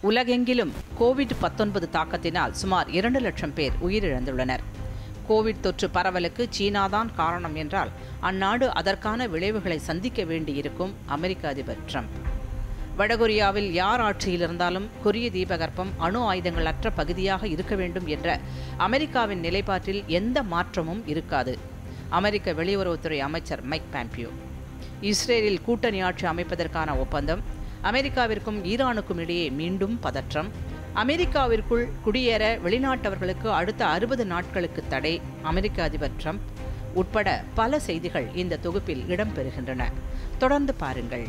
உலகெங்கிலும் கோவிட் பத்தொன்பது தாக்கத்தினால் சுமார் இரண்டு லட்சம் பேர் உயிரிழந்துள்ளனர் கோவிட் தொற்று பரவலுக்கு சீனாதான் காரணம் என்றால் அந்நாடு அதற்கான விளைவுகளை சந்திக்க வேண்டியிருக்கும் அமெரிக்க அதிபர் ட்ரம்ப் வடகொரியாவில் யார் ஆட்சியில் இருந்தாலும் கொரிய தீபகற்பம் அணு ஆயுதங்கள் அற்ற பகுதியாக இருக்க வேண்டும் என்ற அமெரிக்காவின் நிலைப்பாட்டில் எந்த மாற்றமும் இருக்காது அமெரிக்க வெளியுறவுத்துறை அமைச்சர் மைக் பாம்பியோ இஸ்ரேலில் கூட்டணி ஆட்சி அமைப்பதற்கான ஒப்பந்தம் அமெரிக்காவிற்கும் ஈரானுக்கும் இடையே மீண்டும் பதற்றம் அமெரிக்காவிற்குள் குடியேற வெளிநாட்டவர்களுக்கு அடுத்த அறுபது நாட்களுக்கு தடை அமெரிக்க அதிபர் ட்ரம்ப் உட்பட பல செய்திகள் இந்த தொகுப்பில் இடம்பெறுகின்றன தொடர்ந்து பாருங்கள்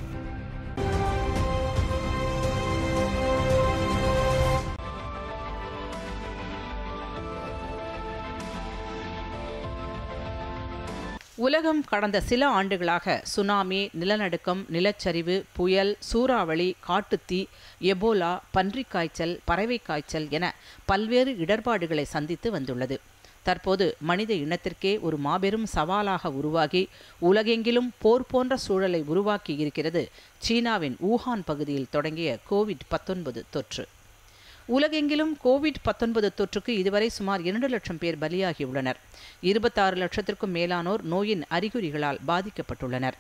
உலகம் கடந்த சில ஆண்டுகளாக சுனாமி நிலநடுக்கம் நிலச்சரிவு புயல் சூறாவளி காட்டுத்தீ எபோலா பன்றிக் காய்ச்சல் பறவை காய்ச்சல் என பல்வேறு இடர்பாடுகளை சந்தித்து வந்துள்ளது தற்போது மனித இனத்திற்கே ஒரு மாபெரும் சவாலாக உருவாகி உலகெங்கிலும் போர் போன்ற சூழலை உருவாக்கி இருக்கிறது சீனாவின் ஊகான் பகுதியில் தொடங்கிய கோவிட் பத்தொன்பது தொற்று உலகெங்கிலும் கோவிட் பத்தொன்பது தொற்றுக்கு இதுவரை சுமார் இரண்டு லட்சம் பேர் பலியாகியுள்ளனர் இருபத்தாறு லட்சத்திற்கும் மேலானோர் நோயின் அறிகுறிகளால் பாதிக்கப்பட்டுள்ளனர்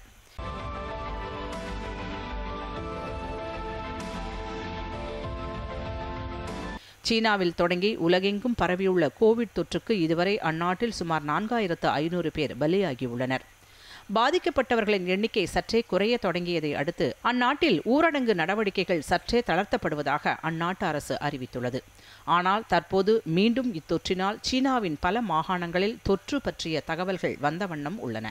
சீனாவில் தொடங்கி உலகெங்கும் பரவியுள்ள கோவிட் தொற்றுக்கு இதுவரை அந்நாட்டில் சுமார் நான்காயிரத்து ஐநூறு பேர் பலியாகியுள்ளனர் பாதிக்கப்பட்டவர்களின் எண்ணிக்கை சற்றே குறைய தொடங்கியதை அடுத்து அந்நாட்டில் ஊரடங்கு நடவடிக்கைகள் சற்றே தளர்த்தப்படுவதாக அந்நாட்டு அரசு அறிவித்துள்ளது ஆனால் தற்போது மீண்டும் இத்தொற்றினால் சீனாவின் பல மாகாணங்களில் தொற்று பற்றிய தகவல்கள் வந்த வண்ணம் உள்ளன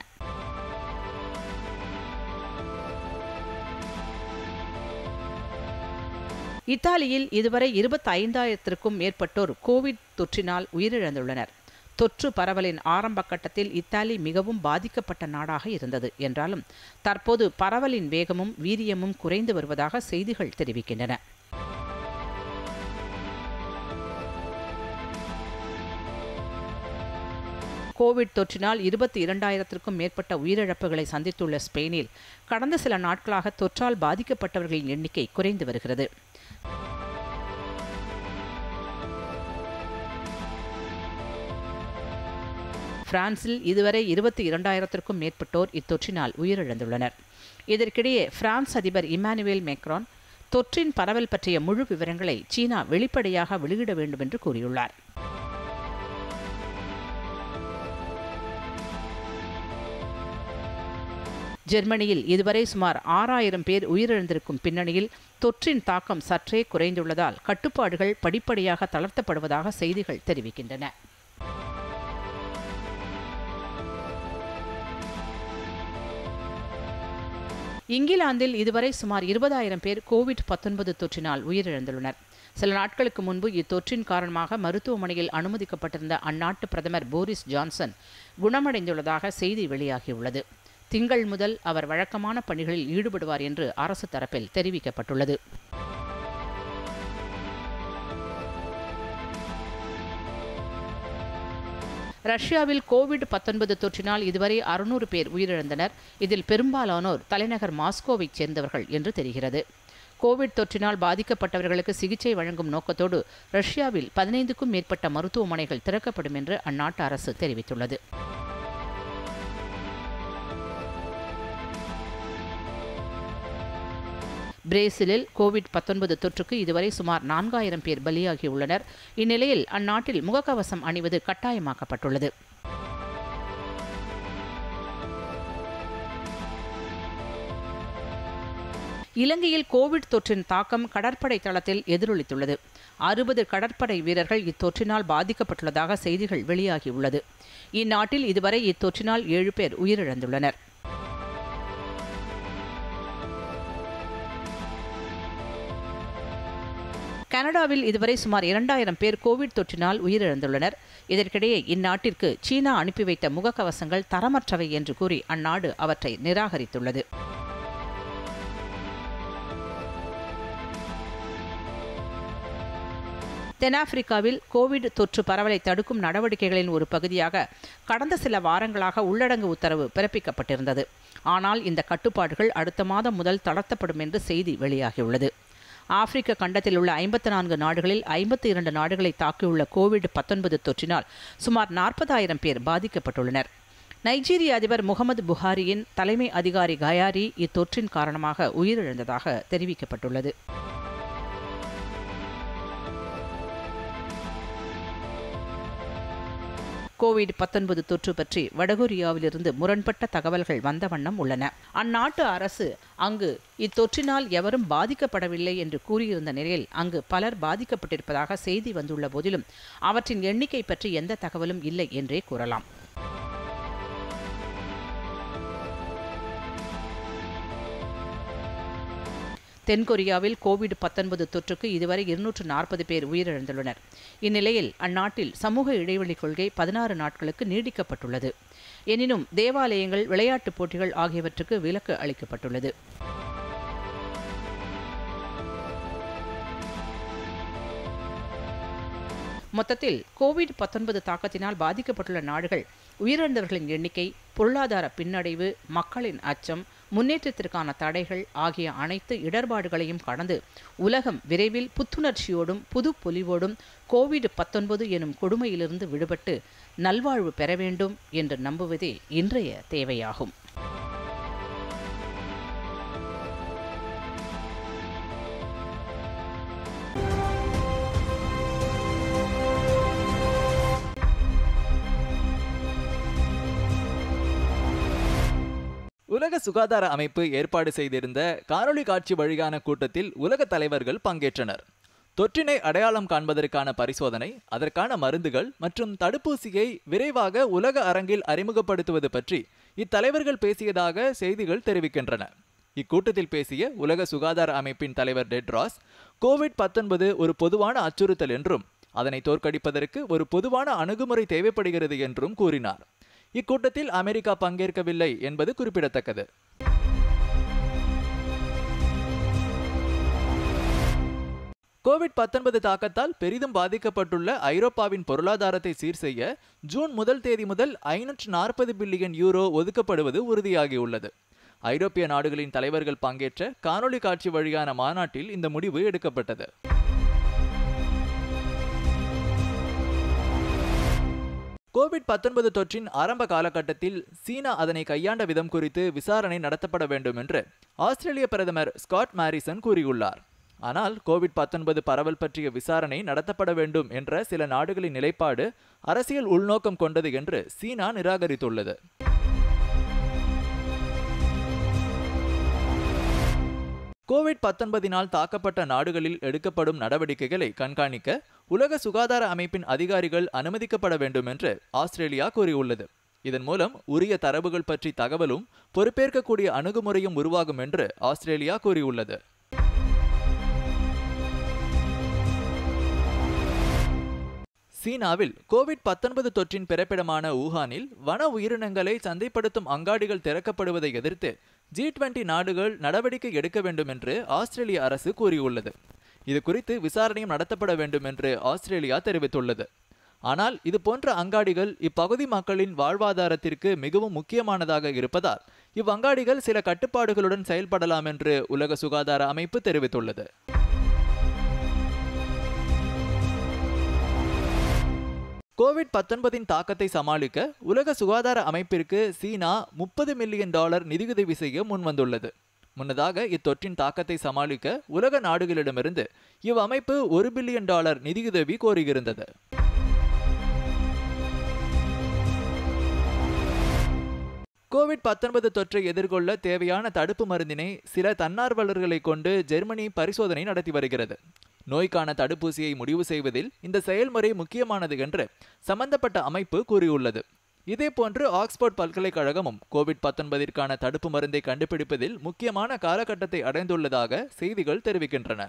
இத்தாலியில் இதுவரை இருபத்தி ஐந்தாயிரத்திற்கும் மேற்பட்டோர் கோவிட் தொற்றினால் உயிரிழந்துள்ளனர் தொற்று பரவலின் ஆரம்ப கட்டத்தில் இத்தாலி மிகவும் பாதிக்கப்பட்ட நாடாக இருந்தது என்றாலும் தற்போது பரவலின் வேகமும் வீரியமும் குறைந்து வருவதாக செய்திகள் தெரிவிக்கின்றன கோவிட் தொற்றினால் இருபத்தி இரண்டாயிரத்திற்கும் மேற்பட்ட உயிரிழப்புகளை சந்தித்துள்ள ஸ்பெயினில் கடந்த சில நாட்களாக தொற்றால் பாதிக்கப்பட்டவர்களின் எண்ணிக்கை குறைந்து வருகிறது பிரான்சில் இதுவரை இருபத்தி இரண்டாயிரத்திற்கும் மேற்பட்டோர் இத்தொற்றினால் உயிரிழந்துள்ளனர் இதற்கிடையே பிரான்ஸ் அதிபர் இமானுவேல் மேக்ரான் தொற்றின் பரவல் பற்றிய முழு விவரங்களை சீனா வெளிப்படையாக வெளியிட வேண்டும் என்று கூறியுள்ளார் ஜெர்மனியில் இதுவரை சுமார் ஆறாயிரம் பேர் உயிரிழந்திருக்கும் பின்னணியில் தொற்றின் தாக்கம் சற்றே குறைந்துள்ளதால் கட்டுப்பாடுகள் படிப்படியாக தளர்த்தப்படுவதாக செய்திகள் தெரிவிக்கின்றன இங்கிலாந்தில் இதுவரை சுமார் இருபதாயிரம் பேர் கோவிட் பத்தொன்பது தொற்றினால் உயிரிழந்துள்ளனர் சில நாட்களுக்கு முன்பு இத்தொற்றின் காரணமாக மருத்துவமனையில் அனுமதிக்கப்பட்டிருந்த அந்நாட்டு பிரதமர் போரிஸ் ஜான்சன் குணமடைந்துள்ளதாக செய்தி வெளியாகியுள்ளது திங்கள் முதல் அவர் வழக்கமான பணிகளில் ஈடுபடுவார் என்று அரசு தரப்பில் தெரிவிக்கப்பட்டுள்ளது ரஷ்யாவில் கோவிட் பத்தொன்பது தொற்றினால் இதுவரை அறுநூறு பேர் உயிரிழந்தனர் இதில் பெரும்பாலானோர் தலைநகர் மாஸ்கோவைச் சேர்ந்தவர்கள் என்று தெரிகிறது கோவிட் தொற்றினால் பாதிக்கப்பட்டவர்களுக்கு சிகிச்சை வழங்கும் நோக்கத்தோடு ரஷ்யாவில் பதினைந்துக்கும் மேற்பட்ட மருத்துவமனைகள் திறக்கப்படும் என்று அந்நாட்டு அரசு தெரிவித்துள்ளது பிரேசிலில் கோவிட் பத்தொன்பது தொற்றுக்கு இதுவரை சுமார் நான்காயிரம் பேர் பலியாகியுள்ளனர் இந்நிலையில் அந்நாட்டில் முகக்கவசம் அணிவது கட்டாயமாக்கப்பட்டுள்ளது இலங்கையில் கோவிட் தொற்றின் தாக்கம் கடற்படை தளத்தில் எதிரொலித்துள்ளது அறுபது கடற்படை வீரர்கள் இத்தொற்றினால் பாதிக்கப்பட்டுள்ளதாக செய்திகள் வெளியாகியுள்ளது இந்நாட்டில் இதுவரை இத்தொற்றினால் ஏழு பேர் உயிரிழந்துள்ளனர் கனடாவில் இதுவரை சுமார் இரண்டாயிரம் பேர் கோவிட் தொற்றினால் உயிரிழந்துள்ளனர் இதற்கிடையே இந்நாட்டிற்கு சீனா அனுப்பி வைத்த முகக்கவசங்கள் தரமற்றவை என்று கூறி அந்நாடு அவற்றை நிராகரித்துள்ளது தென்னாப்பிரிக்காவில் கோவிட் தொற்று பரவலை தடுக்கும் நடவடிக்கைகளின் ஒரு பகுதியாக கடந்த சில வாரங்களாக உள்ளடங்கு உத்தரவு பிறப்பிக்கப்பட்டிருந்தது ஆனால் இந்த கட்டுப்பாடுகள் அடுத்த மாதம் முதல் தளர்த்தப்படும் என்று செய்தி வெளியாகியுள்ளது ஆப்பிரிக்க கண்டத்தில் உள்ள ஐம்பத்தி நான்கு நாடுகளில் ஐம்பத்தி இரண்டு நாடுகளை தாக்கியுள்ள கோவிட் பத்தொன்பது தொற்றினால் சுமார் நாற்பதாயிரம் பேர் பாதிக்கப்பட்டுள்ளனர் நைஜீரிய அதிபர் முகமது புகாரியின் தலைமை அதிகாரி கயாரி இத்தொற்றின் காரணமாக உயிரிழந்ததாக தெரிவிக்கப்பட்டுள்ளது கோவிட் பத்தொன்பது தொற்று பற்றி வடகொரியாவிலிருந்து முரண்பட்ட தகவல்கள் வந்த வண்ணம் உள்ளன அந்நாட்டு அரசு அங்கு இத்தொற்றினால் எவரும் பாதிக்கப்படவில்லை என்று கூறியிருந்த நிலையில் அங்கு பலர் பாதிக்கப்பட்டிருப்பதாக செய்தி வந்துள்ள போதிலும் அவற்றின் எண்ணிக்கை பற்றி எந்த தகவலும் இல்லை என்றே கூறலாம் தென்கொரியாவில் கோவிட் பத்தொன்பது தொற்றுக்கு இதுவரை இருநூற்று நாற்பது பேர் உயிரிழந்துள்ளனர் இந்நிலையில் அந்நாட்டில் சமூக இடைவெளி கொள்கை பதினாறு நாட்களுக்கு நீடிக்கப்பட்டுள்ளது எனினும் தேவாலயங்கள் விளையாட்டுப் போட்டிகள் ஆகியவற்றுக்கு விலக்கு அளிக்கப்பட்டுள்ளது மொத்தத்தில் கோவிட் பத்தொன்பது தாக்கத்தினால் பாதிக்கப்பட்டுள்ள நாடுகள் உயிரிழந்தவர்களின் எண்ணிக்கை பொருளாதார பின்னடைவு மக்களின் அச்சம் முன்னேற்றத்திற்கான தடைகள் ஆகிய அனைத்து இடர்பாடுகளையும் கடந்து உலகம் விரைவில் புத்துணர்ச்சியோடும் புது பொலிவோடும் கோவிட் பத்தொன்பது எனும் கொடுமையிலிருந்து விடுபட்டு நல்வாழ்வு பெற வேண்டும் என்று நம்புவதே இன்றைய தேவையாகும் உலக சுகாதார அமைப்பு ஏற்பாடு செய்திருந்த காணொளி காட்சி வழியான கூட்டத்தில் உலக தலைவர்கள் பங்கேற்றனர் தொற்றினை அடையாளம் காண்பதற்கான பரிசோதனை அதற்கான மருந்துகள் மற்றும் தடுப்பூசியை விரைவாக உலக அரங்கில் அறிமுகப்படுத்துவது பற்றி இத்தலைவர்கள் பேசியதாக செய்திகள் தெரிவிக்கின்றன இக்கூட்டத்தில் பேசிய உலக சுகாதார அமைப்பின் தலைவர் டெட்ராஸ் கோவிட் பத்தொன்பது ஒரு பொதுவான அச்சுறுத்தல் என்றும் அதனை தோற்கடிப்பதற்கு ஒரு பொதுவான அணுகுமுறை தேவைப்படுகிறது என்றும் கூறினார் இக்கூட்டத்தில் அமெரிக்கா பங்கேற்கவில்லை என்பது குறிப்பிடத்தக்கது கோவிட் பத்தொன்பது தாக்கத்தால் பெரிதும் பாதிக்கப்பட்டுள்ள ஐரோப்பாவின் பொருளாதாரத்தை சீர் செய்ய ஜூன் முதல் தேதி முதல் ஐநூற்று நாற்பது பில்லியன் யூரோ ஒதுக்கப்படுவது உறுதியாகியுள்ளது ஐரோப்பிய நாடுகளின் தலைவர்கள் பங்கேற்ற காணொளி காட்சி வழியான மாநாட்டில் இந்த முடிவு எடுக்கப்பட்டது கோவிட் பத்தொன்பது தொற்றின் ஆரம்ப காலகட்டத்தில் சீனா அதனை கையாண்ட விதம் குறித்து விசாரணை நடத்தப்பட வேண்டும் என்று ஆஸ்திரேலிய பிரதமர் ஸ்காட் மாரிசன் கூறியுள்ளார் ஆனால் கோவிட் பத்தொன்பது பரவல் பற்றிய விசாரணை நடத்தப்பட வேண்டும் என்ற சில நாடுகளின் நிலைப்பாடு அரசியல் உள்நோக்கம் கொண்டது என்று சீனா நிராகரித்துள்ளது கோவிட் பத்தொன்பதினால் தாக்கப்பட்ட நாடுகளில் எடுக்கப்படும் நடவடிக்கைகளை கண்காணிக்க உலக சுகாதார அமைப்பின் அதிகாரிகள் அனுமதிக்கப்பட வேண்டும் என்று ஆஸ்திரேலியா கூறியுள்ளது இதன் மூலம் உரிய தரவுகள் பற்றி தகவலும் பொறுப்பேற்கக்கூடிய அணுகுமுறையும் உருவாகும் என்று ஆஸ்திரேலியா கூறியுள்ளது சீனாவில் கோவிட் பத்தொன்பது தொற்றின் பிறப்பிடமான ஊகானில் வன உயிரினங்களை சந்தைப்படுத்தும் அங்காடிகள் திறக்கப்படுவதை எதிர்த்து ஜி டுவெண்டி நாடுகள் நடவடிக்கை எடுக்க வேண்டும் என்று ஆஸ்திரேலிய அரசு கூறியுள்ளது இது குறித்து விசாரணையும் நடத்தப்பட வேண்டும் என்று ஆஸ்திரேலியா தெரிவித்துள்ளது ஆனால் இது போன்ற அங்காடிகள் இப்பகுதி மக்களின் வாழ்வாதாரத்திற்கு மிகவும் முக்கியமானதாக இருப்பதால் இவ்வங்காடிகள் சில கட்டுப்பாடுகளுடன் செயல்படலாம் என்று உலக சுகாதார அமைப்பு தெரிவித்துள்ளது கோவிட் பத்தொன்பதின் தாக்கத்தை சமாளிக்க உலக சுகாதார அமைப்பிற்கு சீனா முப்பது மில்லியன் டாலர் நிதியுதவி செய்ய முன்வந்துள்ளது முன்னதாக இத்தொற்றின் தாக்கத்தை சமாளிக்க உலக நாடுகளிடமிருந்து இவ்வமைப்பு ஒரு பில்லியன் டாலர் நிதியுதவி கோரியிருந்தது கோவிட் பத்தொன்பது தொற்றை எதிர்கொள்ள தேவையான தடுப்பு மருந்தினை சில தன்னார்வலர்களை கொண்டு ஜெர்மனி பரிசோதனை நடத்தி வருகிறது நோய்க்கான தடுப்பூசியை முடிவு செய்வதில் இந்த செயல்முறை முக்கியமானது என்று சம்பந்தப்பட்ட அமைப்பு கூறியுள்ளது இதேபோன்று ஆக்ஸ்போர்ட் பல்கலைக்கழகமும் கோவிட் பத்தொன்பதிற்கான தடுப்பு மருந்தை கண்டுபிடிப்பதில் முக்கியமான காலகட்டத்தை அடைந்துள்ளதாக செய்திகள் தெரிவிக்கின்றன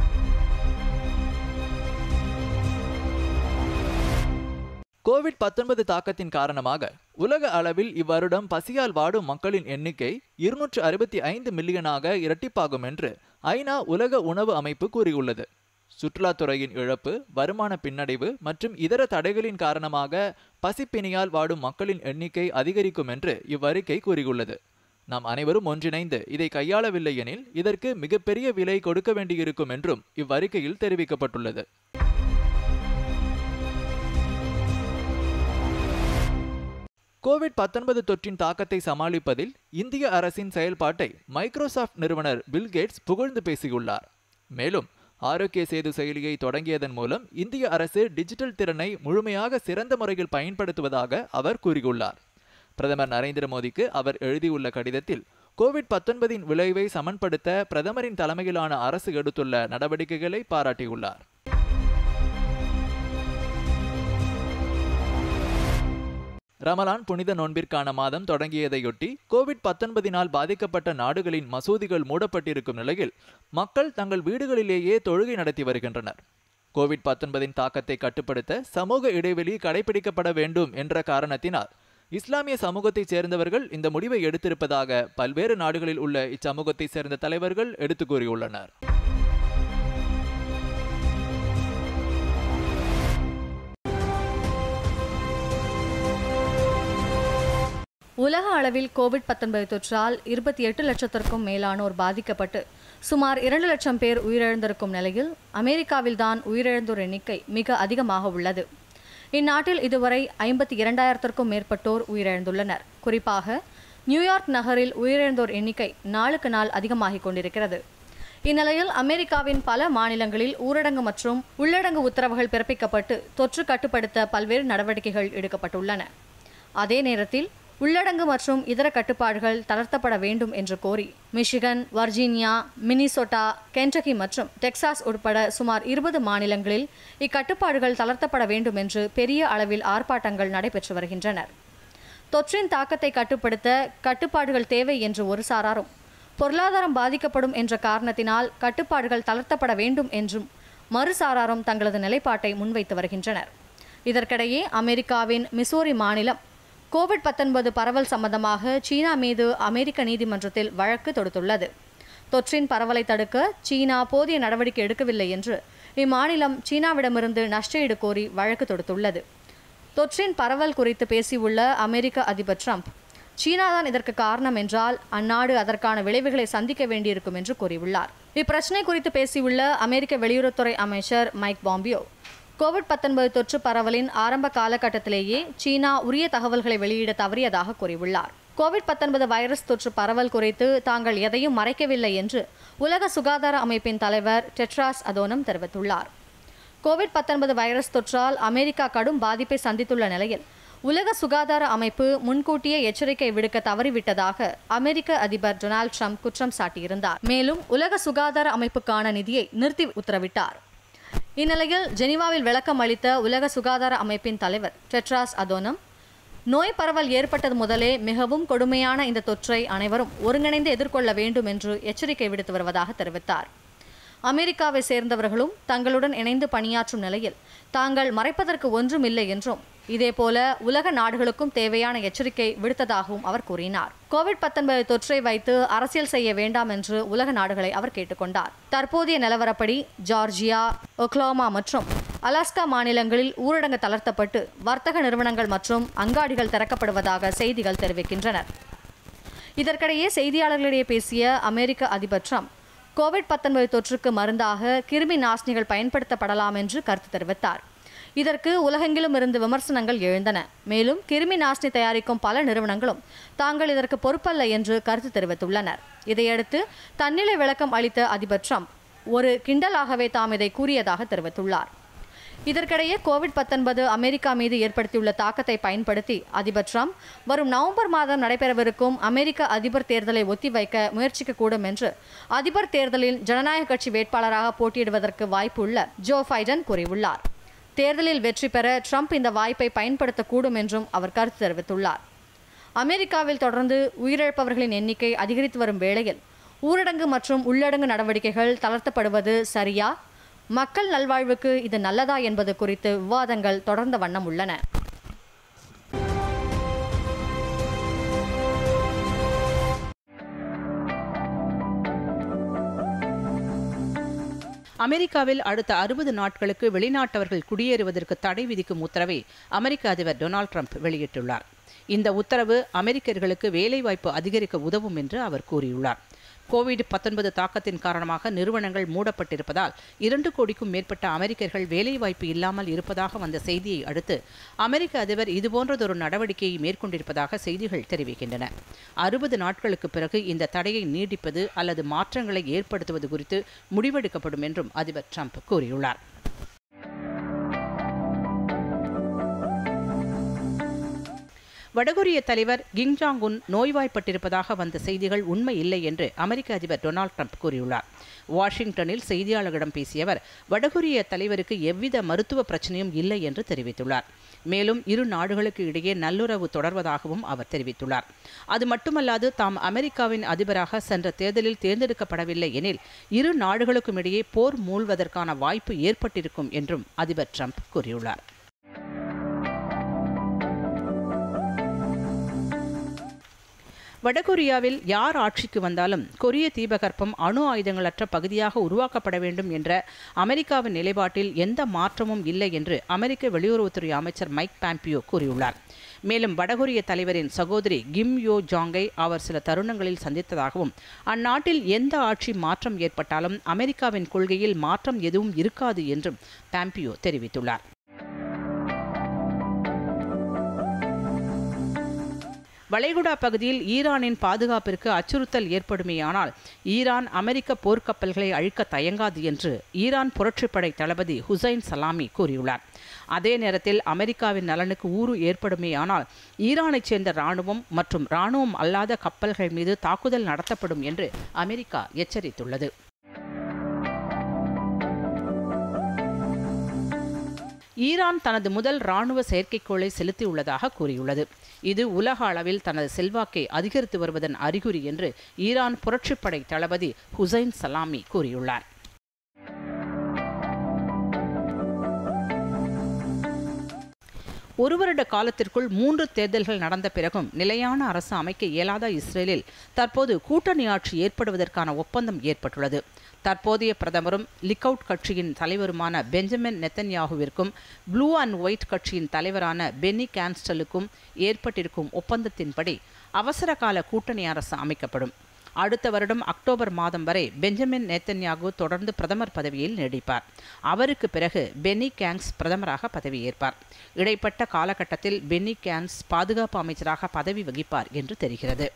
கோவிட் பத்தொன்பது தாக்கத்தின் காரணமாக உலக அளவில் இவ்வருடம் பசியால் வாடும் மக்களின் எண்ணிக்கை இருநூற்று அறுபத்தி ஐந்து மில்லியனாக இரட்டிப்பாகும் என்று ஐநா உலக உணவு அமைப்பு கூறியுள்ளது சுற்றுலாத்துறையின் இழப்பு வருமான பின்னடைவு மற்றும் இதர தடைகளின் காரணமாக பசிப்பினியால் வாடும் மக்களின் எண்ணிக்கை அதிகரிக்கும் என்று இவ்வறிக்கை கூறியுள்ளது நாம் அனைவரும் ஒன்றிணைந்து இதை கையாளவில்லை எனில் இதற்கு மிகப்பெரிய விலை கொடுக்க வேண்டியிருக்கும் என்றும் இவ்வறிக்கையில் தெரிவிக்கப்பட்டுள்ளது கோவிட் பத்தொன்பது தொற்றின் தாக்கத்தை சமாளிப்பதில் இந்திய அரசின் செயல்பாட்டை மைக்ரோசாஃப்ட் நிறுவனர் பில் கேட்ஸ் புகழ்ந்து பேசியுள்ளார் மேலும் ஆரோக்கிய சேது செயலியை தொடங்கியதன் மூலம் இந்திய அரசு டிஜிட்டல் திறனை முழுமையாக சிறந்த முறையில் பயன்படுத்துவதாக அவர் கூறியுள்ளார் பிரதமர் நரேந்திர மோடிக்கு அவர் எழுதியுள்ள கடிதத்தில் கோவிட் பத்தொன்பதின் விளைவை சமன்படுத்த பிரதமரின் தலைமையிலான அரசு எடுத்துள்ள நடவடிக்கைகளை பாராட்டியுள்ளார் ரமலான் புனித நோன்பிற்கான மாதம் தொடங்கியதையொட்டி கோவிட் பத்தொன்பதினால் பாதிக்கப்பட்ட நாடுகளின் மசூதிகள் மூடப்பட்டிருக்கும் நிலையில் மக்கள் தங்கள் வீடுகளிலேயே தொழுகை நடத்தி வருகின்றனர் கோவிட் பத்தொன்பதின் தாக்கத்தை கட்டுப்படுத்த சமூக இடைவெளி கடைபிடிக்கப்பட வேண்டும் என்ற காரணத்தினால் இஸ்லாமிய சமூகத்தைச் சேர்ந்தவர்கள் இந்த முடிவை எடுத்திருப்பதாக பல்வேறு நாடுகளில் உள்ள இச்சமூகத்தைச் சேர்ந்த தலைவர்கள் எடுத்து கூறியுள்ளனர் உலக அளவில் கோவிட் 19 தொற்றால் இருபத்தி எட்டு லட்சத்திற்கும் மேலானோர் பாதிக்கப்பட்டு சுமார் இரண்டு லட்சம் பேர் உயிரிழந்திருக்கும் நிலையில் அமெரிக்காவில்தான் உயிரிழந்தோர் எண்ணிக்கை மிக அதிகமாக உள்ளது இந்நாட்டில் இதுவரை ஐம்பத்தி இரண்டாயிரத்திற்கும் மேற்பட்டோர் உயிரிழந்துள்ளனர் குறிப்பாக நியூயார்க் நகரில் உயிரிழந்தோர் எண்ணிக்கை நாளுக்கு நாள் அதிகமாகிக் கொண்டிருக்கிறது இந்நிலையில் அமெரிக்காவின் பல மாநிலங்களில் ஊரடங்கு மற்றும் உள்ளடங்கு உத்தரவுகள் பிறப்பிக்கப்பட்டு தொற்று கட்டுப்படுத்த பல்வேறு நடவடிக்கைகள் எடுக்கப்பட்டுள்ளன அதே நேரத்தில் உள்ளடங்கு மற்றும் இதர கட்டுப்பாடுகள் தளர்த்தப்பட வேண்டும் என்று கோரி மிஷிகன் வர்ஜீனியா மினிசோட்டா கென்டகி மற்றும் டெக்சாஸ் உட்பட சுமார் இருபது மாநிலங்களில் இக்கட்டுப்பாடுகள் தளர்த்தப்பட வேண்டும் என்று பெரிய அளவில் ஆர்ப்பாட்டங்கள் நடைபெற்று வருகின்றனர் தொற்றின் தாக்கத்தை கட்டுப்படுத்த கட்டுப்பாடுகள் தேவை என்று ஒரு சாராரும் பொருளாதாரம் பாதிக்கப்படும் என்ற காரணத்தினால் கட்டுப்பாடுகள் தளர்த்தப்பட வேண்டும் என்றும் மறுசாராரும் தங்களது நிலைப்பாட்டை முன்வைத்து வருகின்றனர் இதற்கிடையே அமெரிக்காவின் மிசோரி மாநிலம் கோவிட் 19 பரவல் சம்பந்தமாக சீனா மீது அமெரிக்க நீதிமன்றத்தில் வழக்கு தொடுத்துள்ளது தொற்றின் பரவலை தடுக்க சீனா போதிய நடவடிக்கை எடுக்கவில்லை என்று இம்மாநிலம் சீனாவிடமிருந்து நஷ்டஈடு கோரி வழக்கு தொடுத்துள்ளது தொற்றின் பரவல் குறித்து பேசியுள்ள அமெரிக்க அதிபர் ட்ரம்ப் சீனாதான் இதற்கு காரணம் என்றால் அந்நாடு அதற்கான விளைவுகளை சந்திக்க வேண்டியிருக்கும் என்று கூறியுள்ளார் இப்பிரச்சனை குறித்து பேசியுள்ள அமெரிக்க வெளியுறவுத்துறை அமைச்சர் மைக் பாம்பியோ கோவிட் 19 தொற்று பரவலின் ஆரம்ப காலகட்டத்திலேயே சீனா உரிய தகவல்களை வெளியிட தவறியதாக கூறியுள்ளார் கோவிட் 19 வைரஸ் தொற்று பரவல் குறித்து தாங்கள் எதையும் மறைக்கவில்லை என்று உலக சுகாதார அமைப்பின் தலைவர் டெட்ராஸ் அதோனம் தெரிவித்துள்ளார் கோவிட் 19 வைரஸ் தொற்றால் அமெரிக்கா கடும் பாதிப்பை சந்தித்துள்ள நிலையில் உலக சுகாதார அமைப்பு முன்கூட்டியே எச்சரிக்கை விடுக்க தவறிவிட்டதாக அமெரிக்க அதிபர் டொனால்ட் ட்ரம்ப் குற்றம் சாட்டியிருந்தார் மேலும் உலக சுகாதார அமைப்புக்கான நிதியை நிறுத்தி உத்தரவிட்டார் இந்நிலையில் ஜெனீவாவில் விளக்கம் அளித்த உலக சுகாதார அமைப்பின் தலைவர் டெட்ராஸ் அதோனம் நோய் பரவல் ஏற்பட்டது முதலே மிகவும் கொடுமையான இந்த தொற்றை அனைவரும் ஒருங்கிணைந்து எதிர்கொள்ள வேண்டும் என்று எச்சரிக்கை விடுத்து வருவதாக தெரிவித்தார் அமெரிக்காவை சேர்ந்தவர்களும் தங்களுடன் இணைந்து பணியாற்றும் நிலையில் தாங்கள் மறைப்பதற்கு ஒன்றும் இல்லை என்றும் இதேபோல உலக நாடுகளுக்கும் தேவையான எச்சரிக்கை விடுத்ததாகவும் அவர் கூறினார் கோவிட் 19 தொற்றை வைத்து அரசியல் செய்ய வேண்டாம் என்று உலக நாடுகளை அவர் கேட்டுக்கொண்டார் தற்போதைய நிலவரப்படி ஜார்ஜியா ஒக்லாமா மற்றும் அலாஸ்கா மாநிலங்களில் ஊரடங்கு தளர்த்தப்பட்டு வர்த்தக நிறுவனங்கள் மற்றும் அங்காடிகள் திறக்கப்படுவதாக செய்திகள் தெரிவிக்கின்றன இதற்கிடையே செய்தியாளர்களிடையே பேசிய அமெரிக்க அதிபர் ட்ரம்ப் கோவிட் 19 தொற்றுக்கு மருந்தாக கிருமி நாசினிகள் பயன்படுத்தப்படலாம் என்று கருத்து தெரிவித்தார் இதற்கு உலகெங்கிலும் இருந்து விமர்சனங்கள் எழுந்தன மேலும் கிருமி நாசினி தயாரிக்கும் பல நிறுவனங்களும் தாங்கள் இதற்கு பொறுப்பல்ல என்று கருத்து தெரிவித்துள்ளனர் இதையடுத்து தன்னிலை விளக்கம் அளித்த அதிபர் ட்ரம்ப் ஒரு கிண்டலாகவே தாம் இதை கூறியதாக தெரிவித்துள்ளார் இதற்கிடையே கோவிட் 19 அமெரிக்கா மீது ஏற்படுத்தியுள்ள தாக்கத்தை பயன்படுத்தி அதிபர் ட்ரம்ப் வரும் நவம்பர் மாதம் நடைபெறவிருக்கும் அமெரிக்க அதிபர் தேர்தலை ஒத்திவைக்க முயற்சிக்கக்கூடும் என்று அதிபர் தேர்தலில் ஜனநாயக கட்சி வேட்பாளராக போட்டியிடுவதற்கு வாய்ப்புள்ள ஜோ பைடன் கூறியுள்ளார் தேர்தலில் வெற்றி பெற ட்ரம்ப் இந்த வாய்ப்பை பயன்படுத்தக்கூடும் என்றும் அவர் கருத்து தெரிவித்துள்ளார் அமெரிக்காவில் தொடர்ந்து உயிரிழப்பவர்களின் எண்ணிக்கை அதிகரித்து வரும் வேளையில் ஊரடங்கு மற்றும் உள்ளடங்கு நடவடிக்கைகள் தளர்த்தப்படுவது சரியா மக்கள் நல்வாழ்வுக்கு இது நல்லதா என்பது குறித்து விவாதங்கள் தொடர்ந்த வண்ணம் உள்ளன அமெரிக்காவில் அடுத்த அறுபது நாட்களுக்கு வெளிநாட்டவர்கள் குடியேறுவதற்கு தடை விதிக்கும் உத்தரவை அமெரிக்க அதிபர் டொனால்ட் ட்ரம்ப் வெளியிட்டுள்ளார் இந்த உத்தரவு அமெரிக்கர்களுக்கு வேலைவாய்ப்பு அதிகரிக்க உதவும் என்று அவர் கூறியுள்ளார் கோவிட் பத்தொன்பது தாக்கத்தின் காரணமாக நிறுவனங்கள் மூடப்பட்டிருப்பதால் இரண்டு கோடிக்கும் மேற்பட்ட அமெரிக்கர்கள் வேலைவாய்ப்பு இல்லாமல் இருப்பதாக வந்த செய்தியை அடுத்து அமெரிக்க அதிபர் இதுபோன்றதொரு நடவடிக்கையை மேற்கொண்டிருப்பதாக செய்திகள் தெரிவிக்கின்றன அறுபது நாட்களுக்கு பிறகு இந்த தடையை நீடிப்பது அல்லது மாற்றங்களை ஏற்படுத்துவது குறித்து முடிவெடுக்கப்படும் என்றும் அதிபர் ட்ரம்ப் கூறியுள்ளார் வடகொரிய தலைவர் கிங் ஜாங் உன் நோய்வாய்ப்பட்டிருப்பதாக வந்த செய்திகள் உண்மை இல்லை என்று அமெரிக்க அதிபர் டொனால்ட் ட்ரம்ப் கூறியுள்ளார் வாஷிங்டனில் செய்தியாளர்களிடம் பேசிய அவர் வடகொரிய தலைவருக்கு எவ்வித மருத்துவ பிரச்சனையும் இல்லை என்று தெரிவித்துள்ளார் மேலும் இரு நாடுகளுக்கு இடையே நல்லுறவு தொடர்வதாகவும் அவர் தெரிவித்துள்ளார் அது மட்டுமல்லாது தாம் அமெரிக்காவின் அதிபராக சென்ற தேர்தலில் தேர்ந்தெடுக்கப்படவில்லை எனில் இரு நாடுகளுக்கும் இடையே போர் மூழ்வதற்கான வாய்ப்பு ஏற்பட்டிருக்கும் என்றும் அதிபர் ட்ரம்ப் கூறியுள்ளார் வடகொரியாவில் யார் ஆட்சிக்கு வந்தாலும் கொரிய தீபகற்பம் அணு ஆயுதங்களற்ற பகுதியாக உருவாக்கப்பட வேண்டும் என்ற அமெரிக்காவின் நிலைப்பாட்டில் எந்த மாற்றமும் இல்லை என்று அமெரிக்க வெளியுறவுத்துறை அமைச்சர் மைக் பாம்பியோ கூறியுள்ளார் மேலும் வடகொரிய தலைவரின் சகோதரி கிம் யோ ஜாங்கை அவர் சில தருணங்களில் சந்தித்ததாகவும் அந்நாட்டில் எந்த ஆட்சி மாற்றம் ஏற்பட்டாலும் அமெரிக்காவின் கொள்கையில் மாற்றம் எதுவும் இருக்காது என்றும் பாம்பியோ தெரிவித்துள்ளார் வளைகுடா பகுதியில் ஈரானின் பாதுகாப்பிற்கு அச்சுறுத்தல் ஏற்படுமேயானால் ஈரான் அமெரிக்க போர்க்கப்பல்களை அழிக்க தயங்காது என்று ஈரான் புரட்சிப்படை தளபதி ஹுசைன் சலாமி கூறியுள்ளார் அதே நேரத்தில் அமெரிக்காவின் நலனுக்கு ஊறு ஏற்படுமேயானால் ஈரானைச் சேர்ந்த இராணுவம் மற்றும் இராணுவம் அல்லாத கப்பல்கள் மீது தாக்குதல் நடத்தப்படும் என்று அமெரிக்கா எச்சரித்துள்ளது ஈரான் தனது முதல் ராணுவ செயற்கைக்கோளை செலுத்தியுள்ளதாக கூறியுள்ளது இது உலக அளவில் தனது செல்வாக்கை அதிகரித்து வருவதன் அறிகுறி என்று ஈரான் புரட்சிப்படை தளபதி ஹுசைன் சலாமி கூறியுள்ளார் ஒரு வருட காலத்திற்குள் மூன்று தேர்தல்கள் நடந்த பிறகும் நிலையான அரசு அமைக்க இயலாத இஸ்ரேலில் தற்போது கூட்டணி ஆட்சி ஏற்படுவதற்கான ஒப்பந்தம் ஏற்பட்டுள்ளது தற்போதைய பிரதமரும் லிக்கவுட் கட்சியின் தலைவருமான பெஞ்சமின் நெத்தன்யாகுவிற்கும் ப்ளூ அண்ட் ஒயிட் கட்சியின் தலைவரான பென்னி கேன்ஸ்டலுக்கும் ஏற்பட்டிருக்கும் ஒப்பந்தத்தின்படி அவசர கால கூட்டணி அரசு அமைக்கப்படும் அடுத்த வருடம் அக்டோபர் மாதம் வரை பெஞ்சமின் நேத்தன்யாகு தொடர்ந்து பிரதமர் பதவியில் நீடிப்பார் அவருக்கு பிறகு பென்னி கேங்ஸ் பிரதமராக பதவியேற்பார் இடைப்பட்ட காலகட்டத்தில் பென்னி கேன்ஸ் பாதுகாப்பு அமைச்சராக பதவி வகிப்பார் என்று தெரிகிறது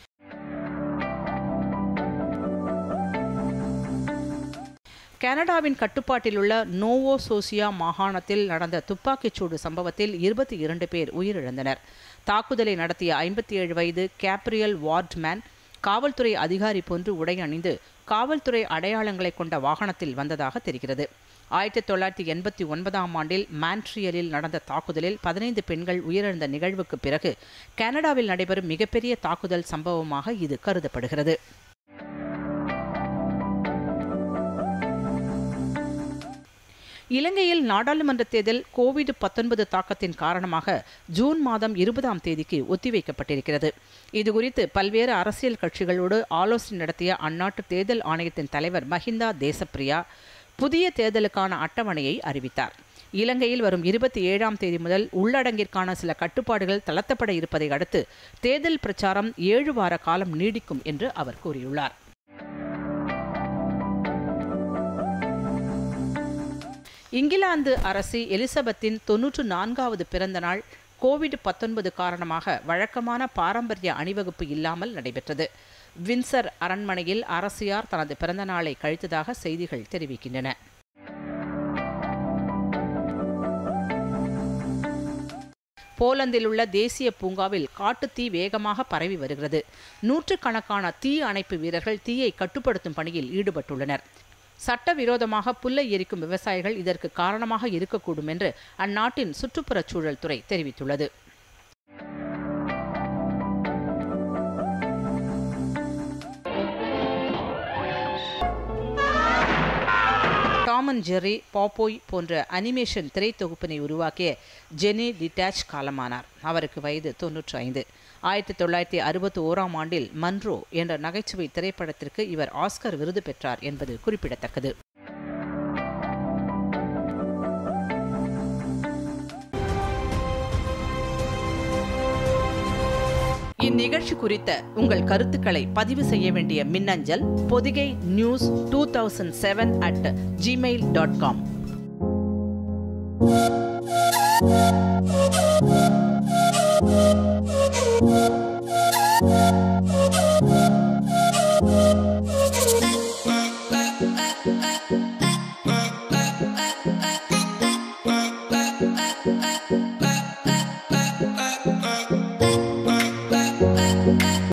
கனடாவின் கட்டுப்பாட்டில் உள்ள நோவோ சோசியா மாகாணத்தில் நடந்த துப்பாக்கிச்சூடு சம்பவத்தில் இருபத்தி இரண்டு பேர் உயிரிழந்தனர் தாக்குதலை நடத்திய ஐம்பத்தி ஏழு வயது கேப்ரியல் வார்ட்மேன் காவல்துறை அதிகாரி போன்று உடை அணிந்து காவல்துறை அடையாளங்களை கொண்ட வாகனத்தில் வந்ததாக தெரிகிறது ஆயிரத்தி தொள்ளாயிரத்தி எண்பத்தி ஒன்பதாம் ஆண்டில் மான்ட்ரியலில் நடந்த தாக்குதலில் பதினைந்து பெண்கள் உயிரிழந்த நிகழ்வுக்கு பிறகு கனடாவில் நடைபெறும் மிகப்பெரிய தாக்குதல் சம்பவமாக இது கருதப்படுகிறது இலங்கையில் நாடாளுமன்ற தேர்தல் கோவிட் பத்தொன்பது தாக்கத்தின் காரணமாக ஜூன் மாதம் இருபதாம் தேதிக்கு ஒத்திவைக்கப்பட்டிருக்கிறது இதுகுறித்து பல்வேறு அரசியல் கட்சிகளோடு ஆலோசனை நடத்திய அந்நாட்டு தேர்தல் ஆணையத்தின் தலைவர் மஹிந்தா தேசப்பிரியா புதிய தேர்தலுக்கான அட்டவணையை அறிவித்தார் இலங்கையில் வரும் இருபத்தி ஏழாம் தேதி முதல் உள்ளடங்கிற்கான சில கட்டுப்பாடுகள் தளர்த்தப்பட இருப்பதை அடுத்து தேர்தல் பிரச்சாரம் ஏழு வார காலம் நீடிக்கும் என்று அவர் கூறியுள்ளார் இங்கிலாந்து அரசி எலிசபெத்தின் தொன்னூற்று நான்காவது பிறந்த நாள் கோவிட் பத்தொன்பது காரணமாக வழக்கமான பாரம்பரிய அணிவகுப்பு இல்லாமல் நடைபெற்றது வின்சர் அரண்மனையில் அரசியார் தனது பிறந்த நாளை கழித்ததாக செய்திகள் தெரிவிக்கின்றன போலந்தில் உள்ள தேசிய பூங்காவில் காட்டுத்தீ வேகமாக பரவி வருகிறது நூற்றுக்கணக்கான தீ அணைப்பு வீரர்கள் தீயை கட்டுப்படுத்தும் பணியில் ஈடுபட்டுள்ளனர் சட்டவிரோதமாக புல்லை எரிக்கும் விவசாயிகள் இதற்கு காரணமாக இருக்கக்கூடும் என்று அந்நாட்டின் சுற்றுப்புறச் சூழல் துறை தெரிவித்துள்ளது டாம் அண்ட் ஜெர்ரி பாப்போய் போன்ற அனிமேஷன் திரைத்தொகுப்பினை உருவாக்கிய ஜெனி டிட்டாச் காலமானார் அவருக்கு வயது தொன்னூற்றி ஐந்து ஆயிரத்தி தொள்ளாயிரத்தி அறுபத்தி ஓராம் ஆண்டில் மன்ரோ என்ற நகைச்சுவை திரைப்படத்திற்கு இவர் ஆஸ்கர் விருது பெற்றார் என்பது குறிப்பிடத்தக்கது இந்நிகழ்ச்சி குறித்த உங்கள் கருத்துக்களை பதிவு செய்ய வேண்டிய மின்னஞ்சல் Podhigai news two thousand seven at Gmail dot com